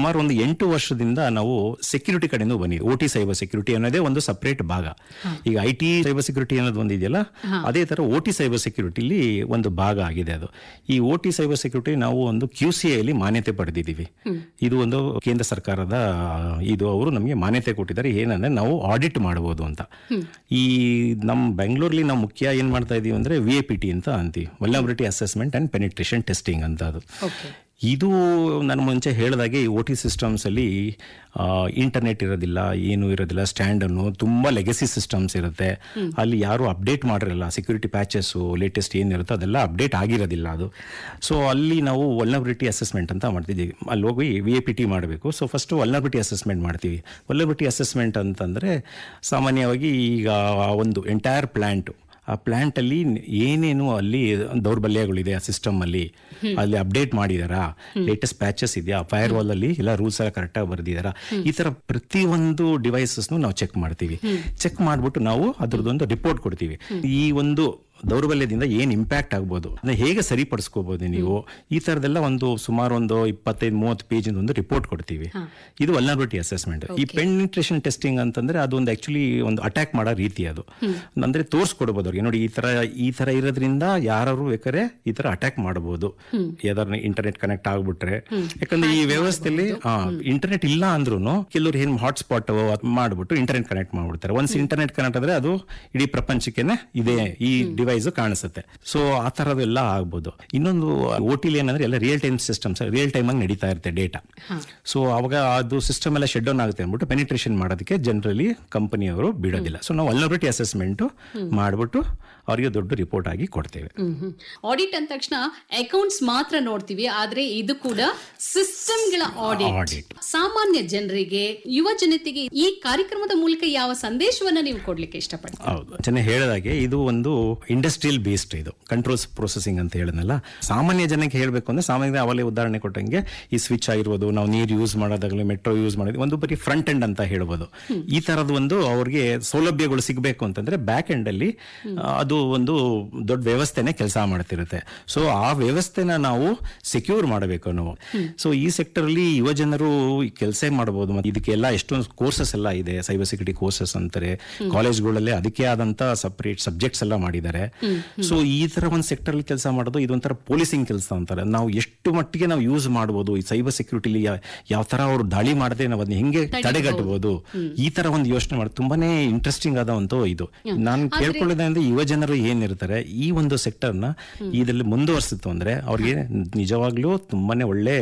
ಸುಮಾರು ಒಂದು ಎಂಟು ವರ್ಷದಿಂದ ನಾವು ಸೆಕ್ಯೂರಿಟಿ ಕಡೆಯಿಂದ ಬಂದಿದೆ ಓ ಟಿ ಸೈಬರ್ ಸೆಕ್ಯೂರಿಟಿ ಅನ್ನೋದೇ ಒಂದು ಸಪರೇಟ್ ಭಾಗ ಈಗ ಐ ಟಿ ಸೈಬರ್ ಸೆಕ್ಯೂರಿಟಿ ಅನ್ನೋದು ಒಂದು ಇದೆಯಲ್ಲ ಅದೇ ತರ ಓ ಟಿ ಸೈಬರ್ ಸೆಕ್ಯೂರಿಟಿಲಿ ಒಂದು ಭಾಗ ಆಗಿದೆ ಅದು ಈ ಓ ಟಿ ಸೈಬರ್ ಸೆಕ್ಯೂರಿಟಿ ನಾವು ಒಂದು ಕ್ಯೂ ಸಿ ಐಲಿ ಮಾನ್ಯತೆ ಪಡೆದಿದ್ದೀವಿ ಇದು ಒಂದು ಕೇಂದ್ರ ಸರ್ಕಾರದ ಇದು ಅವರು ನಮಗೆ ಮಾನ್ಯತೆ ಕೊಟ್ಟಿದ್ದಾರೆ ಏನಂದ್ರೆ ನಾವು ಆಡಿಟ್ ಮಾಡಬಹುದು ಅಂತ ಈ ನಮ್ಮ ಬೆಂಗಳೂರಲ್ಲಿ ನಾವು ಮುಖ್ಯ ಏನ್ ಮಾಡ್ತಾ ಇದೀವಿ ಅಂದ್ರೆ ವಿ ಎ ಪಿ ಟಿ ಅಂತ ಅಂತೀವಿ vulnerability assessment and penetration testing ಅಂತ ಅದು ಓಕೆ ಇದು ನಾನು ಮುಂಚೆ ಹೇಳಿದಾಗೆ ಈ ಓ ಟಿ ಸಿಸ್ಟಮ್ಸ್ ಅಲ್ಲಿ ಇಂಟರ್ನೆಟ್ ಇರೋದಿಲ್ಲ ಏನು ಇರೋದಿಲ್ಲ ಸ್ಟ್ಯಾಂಡ್ ಅನ್ನು ತುಂಬಾ ಲೆಗಸಿ ಸಿಸ್ಟಮ್ಸ್ ಇರುತ್ತೆ ಅಲ್ಲಿ ಯಾರು ಅಪ್ಡೇಟ್ ಮಾಡಿರಲ್ಲ ಸೆಕ್ಯೂರಿಟಿ ಪ್ಯಾಚಸ್ ಲೇಟೆಸ್ಟ್ ಏನಿರುತ್ತೋ ಅದೆಲ್ಲ ಅಪ್ಡೇಟ್ ಆಗಿರೋದಿಲ್ಲ ಅದು ಸೊ ಅಲ್ಲಿ ನಾವು ವಲ್ನಬಿಲಿಟಿ ಅಸೆಸ್ಮೆಂಟ್ ಅಂತ ಮಾಡ್ತಿದ್ದೀವಿ ಅಲ್ಲಿ ಹೋಗಿ ವಿ ಎ ಪಿ ಟಿ ಮಾಡಬೇಕು ಸೊ ಫಸ್ಟ್ ವಲ್ನಬಿಲಿಟಿ ಅಸೆಸ್ಮೆಂಟ್ ಮಾಡ್ತೀವಿ ವಲ್ನಬಿಲಿಟಿ ಅಸೆಸ್ಮೆಂಟ್ ಅಂತಂದ್ರೆ ಸಾಮಾನ್ಯವಾಗಿ ಈಗ ಆ ಒಂದು ಎಂಟೈರ್ ಪ್ಲಾಂಟು ಆ ಪ್ಲಾಂಟ್ ಅಲ್ಲಿ ಏನೇನು ಅಲ್ಲಿ ದೌರ್ಬಲ್ಯಗಳಿದೆ ಆ ಸಿಸ್ಟಮ್ ಅಲ್ಲಿ ಅಲ್ಲಿ ಅಪ್ಡೇಟ್ ಮಾಡಿದಾರಾ ಲೇಟೆಸ್ಟ್ ಪ್ಯಾಚಸ್ ಇದೆಯಾ ಫೈರ್ ವಾಲ್ ಅಲ್ಲಿ ಎಲ್ಲ ರೂಲ್ಸ್ ಎಲ್ಲ ಕರೆಕ್ಟ್ ಆಗಿ ಬರ್ದಿದಾರಾ ಈ ತರ ಪ್ರತಿಯೊಂದು ಡಿವೈಸಸ್ ನಾವು ಚೆಕ್ ಮಾಡ್ತೀವಿ ಚೆಕ್ ಮಾಡ್ಬಿಟ್ಟು ನಾವು ಅದ್ರದ್ದೊಂದು ರಿಪೋರ್ಟ್ ಕೊಡ್ತೀವಿ ಈ ಒಂದು ದೌರ್ಬಲ್ಯದಿಂದ ಏನ್ ಇಂಪ್ಯಾಕ್ಟ್ ಆಗ್ಬೋದು ಅದನ್ನ ಹೇಗೆ ಸರಿಪಡಿಸ್ಕೋಬಹುದು ನೀವು ಈ ತರದೆಲ್ಲ ಒಂದು ಸುಮಾರು ಒಂದು ಇಪ್ಪತ್ತೈದು ಮೂವತ್ತು ಪೇಜ್ ಒಂದು ರಿಪೋರ್ಟ್ ಕೊಡ್ತೀವಿ ಇದು ವಲ್ನಬಿಲಿಟಿ ಅಸೆಸ್ಮೆಂಟ್ ಈ ಪೆನಿಟ್ರೇಷನ್ ಟೆಸ್ಟಿಂಗ್ ಅಂತಂದ್ರೆ ಅದೊಂದು ಆಕ್ಚುಲಿ ಒಂದು ಅಟ್ಯಾಕ್ ಮಾಡೋ ರೀತಿ ಅದು ಅಂದ್ರೆ ತೋರಿಸ್ಕೊಡ್ಬೋದು ಅವ್ರಿಗೆ ನೋಡಿ ಈ ತರ ಈ ತರ ಇರೋದ್ರಿಂದ ಯಾರು ಬೇಕಾದ್ರೆ ಈ ತರ ಅಟ್ಯಾಕ್ ಮಾಡಬಹುದು ಯಾವ್ದಾರ ಇಂಟರ್ನೆಟ್ ಕನೆಕ್ಟ್ ಆಗ್ಬಿಟ್ರೆ ಯಾಕಂದ್ರೆ ಈ ವ್ಯವಸ್ಥೆಯಲ್ಲಿ ಇಂಟರ್ನೆಟ್ ಇಲ್ಲ ಅಂದ್ರೂ ಕೆಲವರು ಏನ್ ಹಾಟ್ಸ್ಪಾಟ್ ಮಾಡ್ಬಿಟ್ಟು ಇಂಟರ್ನೆಟ್ ಕನೆಕ್ಟ್ ಮಾಡ್ಬಿಡ್ತಾರೆ ಒನ್ಸ್ ಇಂಟರ್ನೆಟ್ ಕನೆಕ್ಟ್ ಆದ್ರೆ ಅದು ಇಡೀ ಪ್ರಪಂಚಕ್ಕೆನೆ ಇದೆ ಈ ಡಿವೈಸ್ ಕಾಣಿಸುತ್ತೆ ಸೊ ಆ ತರದೆಲ್ಲ ಆಗ್ಬೋದು ಇನ್ನೊಂದು ಓ ಟಿಲಿ ಏನಂದ್ರೆ ಎಲ್ಲ real time systems real time ಆಗಿ ನಡೀತಾ ಇರುತ್ತೆ ಡೇಟಾ ಸೊ ಅವಾಗ ಅದು ಸಿಸ್ಟಮ್ ಎಲ್ಲ ಶೆಡ್ ಡೌನ್ ಆಗುತ್ತೆ ಅಂದ್ಬಿಟ್ಟು ಪೆನಿಟ್ರೇಷನ್ ಮಾಡೋದಕ್ಕೆ ಜನರಲಿ ಕಂಪನಿಯವರು ಬಿಡೋದಿಲ್ಲ ಸೊ ನಾವು ವಲ್ನಬಿಲಿಟಿ ಅಸೆಸ್ಮೆಂಟ್ ಮಾಡ್ಬಿಟ್ಟು ಅವರಿಗೆ ದೊಡ್ಡ ರಿಪೋರ್ಟ್ ಆಗಿ ಕೊಡ್ತೇವೆ ಆಡಿಟ್ ಅಂದ ತಕ್ಷಣ ಅಕೌಂಟ್ಸ್ ಮಾತ್ರ ನೋಡ್ತೀವಿ ಆದ್ರೆ ಇದು ಕೂಡ ಸಿಸ್ಟಮ್ಗಳ ಆಡಿಟ್ Audit. ಸಾಮಾನ್ಯ ಜನರಿಗೆ ಯುವ ಜನತೆಗೆ ಈ ಕಾರ್ಯಕ್ರಮದ ಮೂಲಕ ಯಾವ ಸಂದೇಶವನ್ನ ನೀವು ಕೊಡ್ಲಿಕ್ಕೆ ಇಷ್ಟಪಡ್ತೀವಿ ಹೌದು ಚೆನ್ನಾಗಿ ಹೇಳಿದಾಗೆ ಇದು ಒಂದು ಇಂಡಸ್ಟ್ರಿಯಲ್ ಬೇಸ್ಡ್ ಇದು ಕಂಟ್ರೋಲ್ಸ್ ಪ್ರೊಸೆಸಿಂಗ್ ಅಂತ ಹೇಳಿದ್ನಲ್ಲ ಸಾಮಾನ್ಯ ಜನಕ್ಕೆ ಹೇಳಬೇಕು ಅಂದ್ರೆ ಸಾಮಾನ್ಯ ಅವಲೇ ಉದಾಹರಣೆ ಕೊಟ್ಟಂಗೆ ಈ ಸ್ವಿಚ್ ಆಗಿರ್ಬೋದು ನಾವು ನೀರು ಯೂಸ್ ಮಾಡೋದಾಗಲಿ ಮೆಟ್ರೋ ಯೂಸ್ ಮಾಡೋದು ಒಂದು ಬರೀ ಫ್ರಂಟ್ ಎಂಡ್ ಅಂತ ಹೇಳ್ಬೋದು ಈ ತರದ ಒಂದು ಅವ್ರಿಗೆ ಸೌಲಭ್ಯಗಳು ಸಿಗಬೇಕು ಅಂತಂದ್ರೆ ಬ್ಯಾಕ್ ಎಂಡ್ ಅಲ್ಲಿ ಆ, ಅದು ಒಂದು ದೊಡ್ಡ ವ್ಯವಸ್ಥೆನೆ ಕೆಲಸ ಮಾಡ್ತಿರುತ್ತೆ ಸೊ ಆ ವ್ಯವಸ್ಥೆನ ನಾವು ಸೆಕ್ಯೂರ್ ಮಾಡಬೇಕು ನಾವು ಸೊ ಈ ಸೆಕ್ಟರ್ ಅಲ್ಲಿ ಯುವ ಜನರು ಕೆಲಸ ಮಾಡಬಹುದು ಮತ್ತೆ ಇದಕ್ಕೆಲ್ಲ ಎಷ್ಟೊಂದು ಕೋರ್ಸಸ್ ಎಲ್ಲ ಇದೆ ಸೈಬರ್ ಸೆಕ್ಯೂರಿಟಿ ಕೋರ್ಸಸ್ ಅಂತಾರೆ ಕಾಲೇಜ್ಗಳಲ್ಲಿ ಅದಕ್ಕೆ ಆದಂತ ಸಪರೇಟ್ ಸಬ್ಜೆಕ್ಟ್ಸ್ ಎಲ್ಲ ಮಾಡಿದ್ದಾರೆ ಸೊ ಈ ತರ ಒಂದು ಸೆಕ್ಟರ್ ಅಲ್ಲಿ ಕೆಲಸ ಮಾಡೋದು ಇದೊಂಥರ ಪೊಲೀಸಿಂಗ್ ಕೆಲಸ ಅಂತಾರೆ ನಾವು ಎಷ್ಟು ಮಟ್ಟಿಗೆ ನಾವು ಯೂಸ್ ಮಾಡಬಹುದು ಈ ಸೈಬರ್ ಸೆಕ್ಯೂರಿಟಿಲಿ ಯಾವ ತರ ಅವರು ದಾಳಿ ಮಾಡದೆ ನಾವು ಅದನ್ನ ಹೆಂಗೆ ತಡೆಗಟ್ಟಬಹುದು ಈ ತರ ಒಂದು ಯೋಚನೆ ಮಾಡಿ ತುಂಬಾನೇ ಇಂಟ್ರೆಸ್ಟಿಂಗ್ ಆದ ಒಂದು ಇದು ನಾನು ಕೇಳ್ಕೊಳ್ಳೋದಂದ್ರೆ ಯುವ ಜನರು ಏನಿರ್ತಾರೆ ಈ ಒಂದು ಸೆಕ್ಟರ್ ನ ಇದರಲ್ಲಿ ಮುಂದುವರಿಸಿತ್ತು ಅಂದ್ರೆ ಅವ್ರಿಗೆ ನಿಜವಾಗ್ಲೂ ತುಂಬಾನೇ ಒಳ್ಳೆ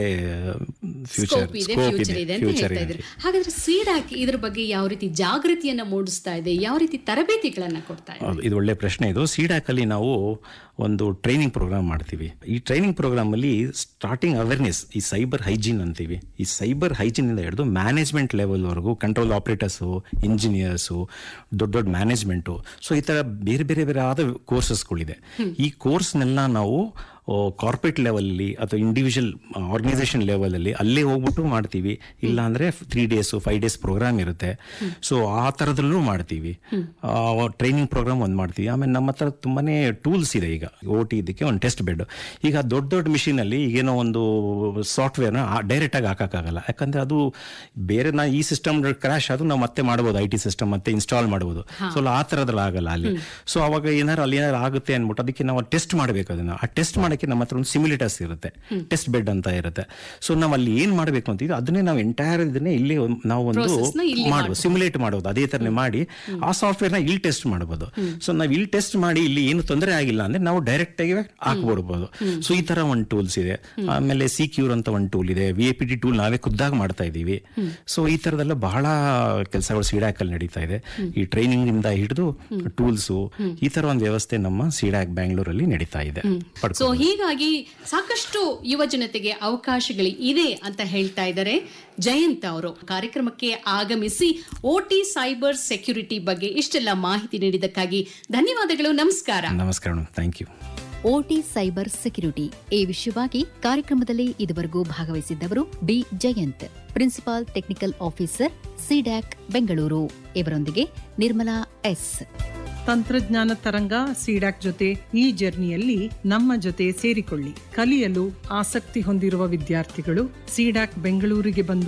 ಫ್ಯೂಚರ್ ಸ್ಕೋಪ್ ಇದೆ ಸ್ಕೋಪ್ ಫ್ಯೂಚರ್ ಇದೆ ಇದೆ ಅಂತ ಫ್ಯೂಚರ್ ಹೇಳ್ತಾ ಇದೆ ಇದ್ರು ಹಾಗಾದ್ರೆ ಸೀಡಾಕ್ ಇದ್ರ ಬಗ್ಗೆ ಯಾವ ರೀತಿ ಜಾಗೃತಿಯನ್ನ ಮೂಡಿಸ್ತಾ ಇದೆ ಯಾವ ರೀತಿ ತರಬೇತಿಗಳನ್ನ ಕೊಡ್ತಾ ಇದೆ ಹೌದು ಇದು ಒಳ್ಳೆ ಪ್ರಶ್ನೆ ಇದು ಸಿಡಾಕ್ ಅಲ್ಲಿ ನಾವು ಒಂದು ಟ್ರೈನಿಂಗ್ ಪ್ರೋಗ್ರಾಮ್ ಮಾಡ್ತೀವಿ ಈ ಟ್ರೈನಿಂಗ್ ಪ್ರೋಗ್ರಾಮ್ ಅಲ್ಲಿ ಸ್ಟಾರ್ಟಿಂಗ್ ಅವೇರ್ನೆಸ್ ಈ ಸೈಬರ್ ಹೈಜೀನ್ ಅಂತೀವಿ ಈ ಸೈಬರ್ ಹೈಜೀನ್ ಇಂದ ಹಿಡಿದು ಮ್ಯಾನೇಜ್ಮೆಂಟ್ ಲೆವೆಲ್ ವರೆಗೂ ಕಂಟ್ರೋಲ್ ಆಪರೇಟರ್ಸು ಇಂಜಿನಿಯರ್ಸು ದೊಡ್ಡ ದೊಡ್ಡ ಮ್ಯಾನೇಜ್ಮೆಂಟು ಸೊ ಈ ತರ ಬೇರೆ ಬೇರೆ ಬೇರೆ ಆದ ಕೋರ್ಸಸ್ಗಳಿದೆ ಈ ಕೋರ್ಸ್ನೆಲ್ಲ ನಾವು ಕಾರ್ಪೊರೇಟ್ ಲೆವೆಲ್ಲಿ ಅಥವಾ ಇಂಡಿವಿಜುವಲ್ ಆರ್ಗನೈಸೇಷನ್ ಲೆವೆಲಲ್ಲಿ ಅಲ್ಲೇ ಹೋಗ್ಬಿಟ್ಟು ಮಾಡ್ತೀವಿ ಇಲ್ಲ ಅಂದ್ರೆ three days five days program ಇರುತ್ತೆ ಸೊ ಆ ಥರದಲ್ಲೂ ಮಾಡ್ತೀವಿ ಟ್ರೈನಿಂಗ್ ಪ್ರೋಗ್ರಾಮ್ ಒಂದು ಮಾಡ್ತೀವಿ ಆಮೇಲೆ ನಮ್ಮ ಹತ್ರ ತುಂಬಾನೇ ಟೂಲ್ಸ್ ಇದೆ ಈಗ ಓ ಟಿ ಇದಕ್ಕೆ ಒಂದು ಟೆಸ್ಟ್ ಬೆಡ್ ಈಗ ದೊಡ್ಡ ದೊಡ್ಡ ಮಿಷಿನ್ ಅಲ್ಲಿ ಈಗೇನೋ ಒಂದು ಸಾಫ್ಟ್ವೇರ್ನ ಡೈರೆಕ್ಟ್ ಆಗಿ ಹಾಕಕ್ಕಾಗಲ್ಲ ಯಾಕಂದ್ರೆ ಅದು ಬೇರೆ ನಾ ಈ ಸಿಸ್ಟಮ್ ಕ್ರಾಶ್ ಅದು ನಾವು ಮತ್ತೆ ಮಾಡ್ಬೋದು ಐ ಟಿ ಸಿಸ್ಟಮ್ ಮತ್ತೆ ಇನ್ಸ್ಟಾಲ್ ಮಾಡ್ಬೋದು ಸೊ ಆ ಥರದ್ರಲ್ಲಿ ಆಗಲ್ಲ ಅಲ್ಲಿ ಸೊ ಅವಾಗ ಏನಾರು ಅಲ್ಲಿ ಏನಾರು ಆಗುತ್ತೆ ಅನ್ಬಿಟ್ಟು ಅದಕ್ಕೆ ನಾವು ಟೆಸ್ಟ್ ಮಾಡಬೇಕು ಅದನ್ನ ಆ ಟೆಸ್ಟ್ ಮಾಡಕ್ಕೆ ನಮ್ಮ ಹತ್ರ ಒಂದು ಸಿಮ್ಯುಲೇಟರ್ಸ್ ಇರುತ್ತೆ ಟೆಸ್ಟ್ ಬೆಡ್ ಅಂತ ಇರುತ್ತೆ ಸೊ ನಾವು ಅಲ್ಲಿ ಏನ್ ಮಾಡಬೇಕು ಅಂತಿದ್ವಿ ಅದನ್ನೇ ನಾವು ಎಂಟೈರ್ ಇದನ್ನೇ ಇಲ್ಲಿ ಒಂದ್- ನಾವು ಒಂದು Process ನ ಇಲ್ಲಿ ಮಾಡ್ಬೋದು ಸಿಮ್ಯುಲೇಟ್ ಮಾಡೋದು ಅದೇ ತರನೇ ಮಾಡಿ ಆ ಸಾಫ್ಟ್ವೇರ್ ನ ಇಲ್ಲಿ ಟೆಸ್ಟ್ ಮಾಡಬಹುದು ಸೊ ನಾವು ಇಲ್ಲಿ ಟೆಸ್ಟ್ ಮಾಡಿ ಇಲ್ಲಿ ಏನು ತೊಂದರೆ ಆಗಿಲ್ಲ ಅಂದ್ರೆ ನಾವು ಡೈರೆಕ್ಟ್ ಆಗಿ ಹಾಕ್ಬಿಡ್ಬೋದು ಸೊ ಈ ತರ ಒಂದು ಟೂಲ್ಸ್ ಇದೆ ಆಮೇಲೆ ಸಿಕ್ಯೂರ್ ಅಂತ ಒಂದು ಟೂಲ್ ಇದೆ V A P T tool ನಾವೇ ಖುದ್ದಾಗಿ ಮಾಡ್ತಾ ಇದೀವಿ ಸೊ ಈ ತರದೆಲ್ಲ ಬಹಳ ಕೆಲಸಗಳು ಸಿಡಾಕ್ ಅಲ್ಲಿ ನಡೀತಾ ಇದೆ ಈ ಟ್ರೈನಿಂಗ್ ಇಂದ ಹಿಡಿದು ಟೂಲ್ಸ್ ಈ ತರ ಒಂದು ವ್ಯವಸ್ಥೆ ನಮ್ಮ ಸಿಡಾಕ್ ಬ್ಯಾಂಗ್ಳೂರಲ್ಲಿ ನಡೀತಾ ಇದೆ ಪಡ್ಕೊ- ಸೊ ಹೀಗಾಗಿ ಸಾಕಷ್ಟು ಯುವ ಜನತೆಗೆ ಅವಕಾಶಗಳು ಇದೆ ಅಂತ ಹೇಳ್ತಾ ಇದ್ದಾರೆ ಜಯಂತ್ ಅವರು ಕಾರ್ಯಕ್ರಮಕ್ಕೆ ಆಗಮಿಸಿ ಓಟಿ ಸೈಬರ್ ಸೆಕ್ಯೂರಿಟಿ ಬಗ್ಗೆ ಇಷ್ಟೆಲ್ಲ ಮಾಹಿತಿ ನೀಡಿದ್ದಕ್ಕಾಗಿ ಧನ್ಯವಾದಗಳು ನಮಸ್ಕಾರ ನಮಸ್ಕಾರ thank you OT cyber security ಈ ವಿಷಯವಾಗಿ ಕಾರ್ಯಕ್ರಮದಲ್ಲಿ ಇದುವರೆಗೂ ಭಾಗವಹಿಸಿದ್ದವರು B Jayanth principal technical officer CDAC Bengaluru ಇವರೊಂದಿಗೆ ನಿರ್ಮಲಾ ಎಸ್ ತಂತ್ರಜ್ಞಾನ ತರಂಗ ಸಿಡಾಕ್ ಜೊತೆ ಈ ಜರ್ನಿಯಲ್ಲಿ ನಮ್ಮ ಜೊತೆ ಸೇರಿಕೊಳ್ಳಿ ಕಲಿಯಲು ಆಸಕ್ತಿ ಹೊಂದಿರುವ ವಿದ್ಯಾರ್ಥಿಗಳು ಸಿಡಾಕ್ ಬೆಂಗಳೂರಿಗೆ ಬಂದು